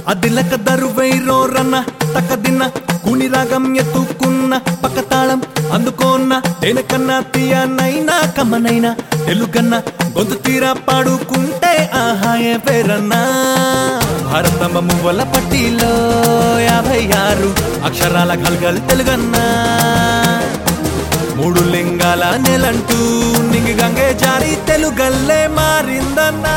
అదిలక దరువైరో రన్న తక్కదిన్న కూని రాగం ఎత్తుకున్న పక్క తాళం అందుకోన్న దేనికన్నా తీయనైనా కమ్మనైనా తెలుగన్న గొంతు తీరా పాడుకుంటే ఆహాయే పేరన్నా భారతమ్మ మువ్వల పట్టిలో యాభై ఆరు అక్షరాల గల్గల్ తెలుగన్నా మూడు లింగాల నెలంటూ నింగి గంగే జారి తెలుగల్లే మారిందన్నా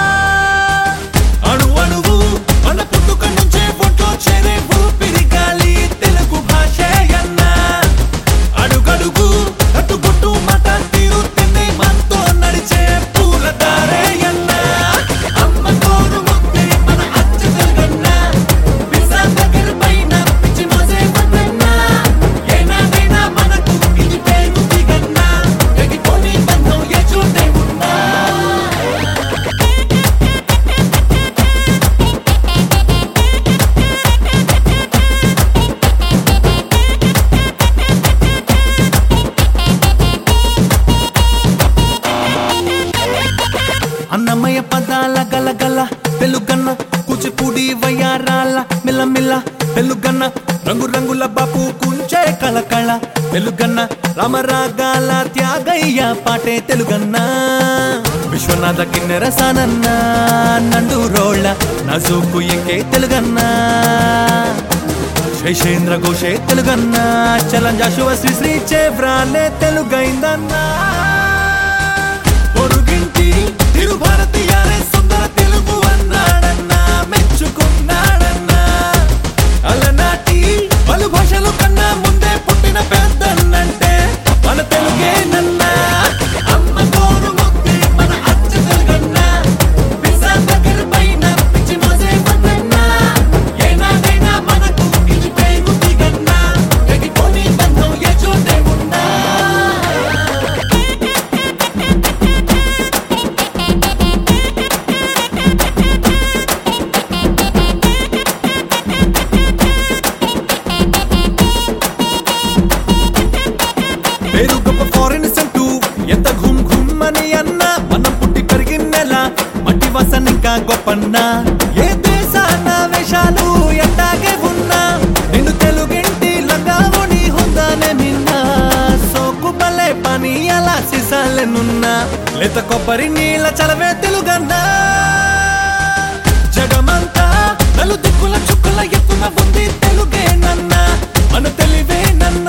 అణు అణువు మన పుట్టుక నుంచే ఒంట్లో చేరే ఊపిరి గాలి తెలుగు భాషే అన్నా అడుగడుగు అటుగుట్టు మాట తీరు తిన్నే మనతో నడిచే పూల దారే అన్నా అమ్మ తోడు ముక్తి మన అచ్చ తెలుగన్నా పిజ్జా దగ్గర పైన పిచ్చి మోసే వద్దన్నా ఏనాడైనా మనకు ఇది పేరు దిగన్నా ఎగిపోని బంధం ఏ చోటే ఉన్నా అన్నమయ్య పదాల గలగల తెలుగన్న కూచిపూడి వయ్యారాల మిల్లమిల్ల తెలుగన్న రంగు రంగుల బాపు కుంచే కళకళ తెలుగన్న రామరాగాల త్యాగయ్య పాటే తెలుగన్న విశ్వనాథ కిన్నెర సానన్న నండు రోళ్ళ నజూకు ఎంకే తెలుగన్న శేషేంద్ర ఘోషే తెలుగన్న చలంజాశువ శ్రీ శ్రీ చేవ్రాలే తెలుగైందన్నా పొరుగింటి తిరుభారతీయారే సుందర తెలుగు అన్నాడన్నా మెచ్చుకున్నాడన్నా అలనాటి పలు భాషలు కన్నా ముందే పుట్టిన పెద్దన్నంటే మన తెలుగేనన్నా అమ్మ తోడు ముక్తి మన అచ్చ తెలుగన్నా పిజ్జా దగ్గర పైన పిచ్చి మోసే వద్దన్నా ఏనాడైనా మనకు ఇది పేరు దిగన్నా ఎగిపోని బంధం ఏ చోటే ఉన్నా పేరు గొప్ప ఫారిన్ సెంటు ఎంత ఘుమ్ ఘుమ్ అని అన్నా మనం పుట్టి పెరిగిన నెల మట్టి వాసన ఇంకా గొప్పన్నా ఏ దేశాన వేషాలు ఎట్టాగే ఉన్నా నిన్ను తెలుగింటి లంగావుని హుందానే మిన్నా సోకు బలే పని అలా సిసాలెనున్నా లేత కొబ్బరి నీళ్ళ చలవే తెలుగన్నా జగమంతా నలు దిక్కుల చుక్కల ఎత్తున ఉంది తెలుగేనన్నా మన తెలివేనన్నా